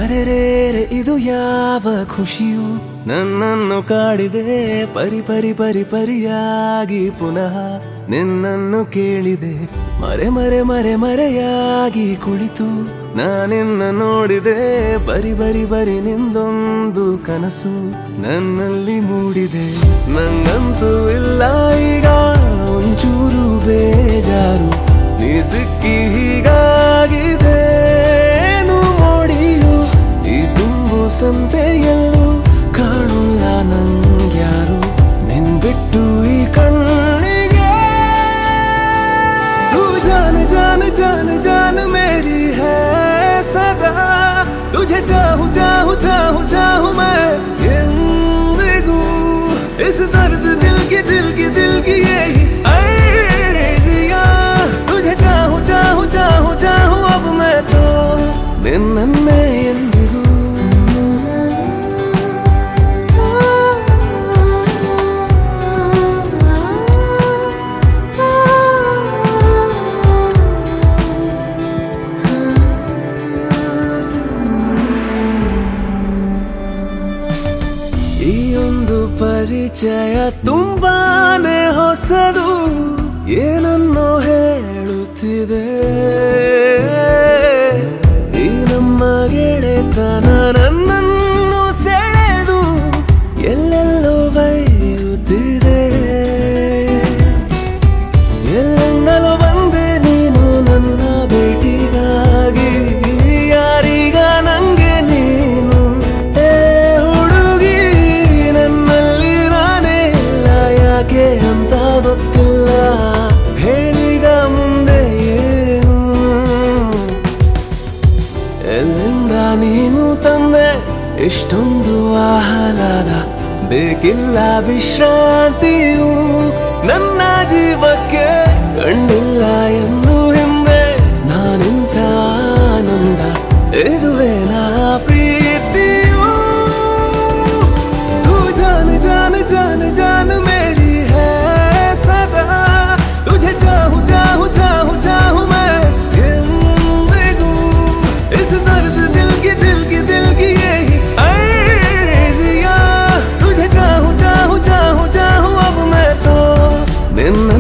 ಅರೆರೇರೆ ಇದು ಯಾವ ಖುಷಿಯು ನನ್ನನ್ನು ಕಾಡಿದೆ ಪರಿ ಪರಿ ಪರಿ ಪರಿಯಾಗಿ ಪುನಃ ನಿನ್ನನ್ನು ಕೇಳಿದೆ ಮರೆ ಮರೆ ಮರೆ ಮರೆಯಾಗಿ ಕುಳಿತು ನಾನಿನ್ನ ನೋಡಿದೆ ಬರಿ ಬರಿ ಬರಿ ನಿಂದೊಂದು ಕನಸು ನನ್ನಲ್ಲಿ ಮೂಡಿದೆ ನಂಗಂತೂ ಇಲ್ಲ ಈಗ ಒಂಚೂರು ಬೇಜಾರು ನೀ ಸಿಕ್ಕಿ ಹೀಗಾಗಿದೆ ಏನು ಮೋಡಿಯು ಈ ತುಂಬು ಸಂತೆಯಲ್ಲೂ ಕಾಣುಲ್ಲ ನಂಗ್ಯಾರು ನಿನ್ ಬಿಟ್ಟು ಈ ಕಣ್ಣಿಗೆ तू जान जान जान जान मेरी है सदा तुझे चाहूं चाहूं चाहूं चाहूं मैं जिंदगू इस दर्द दिल की दिल की दिल की यही अर्जिया तुझे चाहूं चाहूं चाहूं चाहूं अब मैं तो ನಿನ್ನನ್ನೇ ಎಂದಿಗೂ ಈ ಒಂದು ಪರಿಚಯ ತುಂಬಾನೇ ಹೊಸದು ಏನನ್ನೋ ಹೇಳುತ್ತಿದೆ ಈ ನಮ್ಮ ಗೆಳೆತನ ನನ್ನನ್ನು ಸೆಳೆದು ಎಲ್ಲೆಲ್ಲೋ ಬೈಯುತ್ತಿದೆ ಎಲ್ಲೆಂದಲೋ ಬಂದೆ ನೀನು ನನ್ನ ಭೇಟಿಗಾಗಿ ಯಾರೀಗ ನಂಗೆ ನೀನು ಏ ಹುಡುಗಿ ನನ್ನಲ್ಲಿ ನಾನೇ ಇಲ್ಲ ಯಾಕೆ ಅಂತ ಗೊತ್ತಿಲ್ಲ ಹೇಳಿಗ ಮುಂದೆ ಏನು ಎಲ್ಲಿಂದ ನೀನು ತಂದೆ ಇಷ್ಟೊಂದು ಆಹ್ಲಾದ ಬೇಕಿಲ್ಲ ವಿಶ್ರಾಂತಿಯು ನನ್ನ ಜೀವಕ್ಕೆ ಕಂಡಿಲ್ಲ ಎಂದು ಹಿಂದೆ ನಾನಿಂತ ಆನಂದ ಇದುವೇ ನಾ ಪ್ರೀತಿಯು तू जान जान जान जान मेरी है सदा तुझे चाहूं चाहूं चाहूं चाहूं मैं जिंदगू इस दर्द दिल की दिल की दिल की यही अर्जिया तुझे चाहूं चाहूं चाहूं चाहूं अब मैं तो निन्न